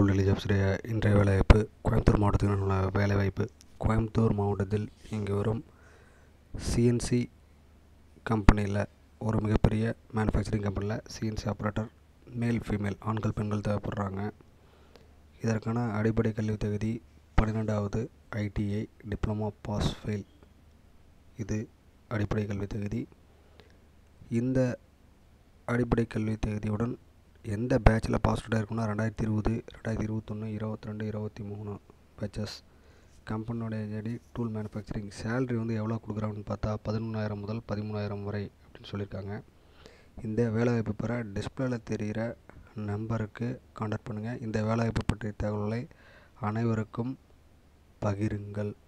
role Delhi ஜாப்ஸுடைய இன்றைய வேலைவாய்ப்பு கோயம்புத்தூர் மாவட்டத்தில் உள்ள வேலைவாய்ப்பு கோயம்புத்தூர் மாவட்டத்தில் இங்கே வரும் சிஎன்சி கம்பெனியில் ஒரு மிகப்பெரிய மேனுஃபேக்சரிங் கம்பெனியில் சிஎன்சி ஆப்ரேட்டர் மேல் ஃபீமேல் ஆண்கள் பெண்கள் தேவைப்படுறாங்க இதற்கான அடிப்படை கல்வி தகுதி பன்னிரெண்டாவது ஐடிஐ டிப்ளமோ பாஸ் ஃபெயில் இது அடிப்படை கல்வி தகுதி இந்த அடிப்படை கல்வி தகுதியுடன் எந்த பேட்சில் பாஸ் அவுட் ஆயிருக்குன்னா ரெண்டாயிரத்தி இருபது ரெண்டாயிரத்தி இருபத்தொன்று இருபத்தி ரெண்டு இருபத்தி மூணு பேட்சஸ் கம்பெனியோடைய ஜடி டூல் மேனுஃபேக்சரிங் சேலரி வந்து எவ்வளோ கொடுக்குறாங்கன்னு பார்த்தா பதினொன்றாயிரம் முதல் பதிமூணாயிரம் வரை அப்படின்னு சொல்லியிருக்காங்க இந்த வேலைவாய்ப்பு பெற டிஸ்பிளேல தெரிகிற நம்பருக்கு காண்டாக்ட் பண்ணுங்கள் இந்த வேலைவாய்ப்பு பற்றிய தகவல்களை அனைவருக்கும் பகிருங்கள்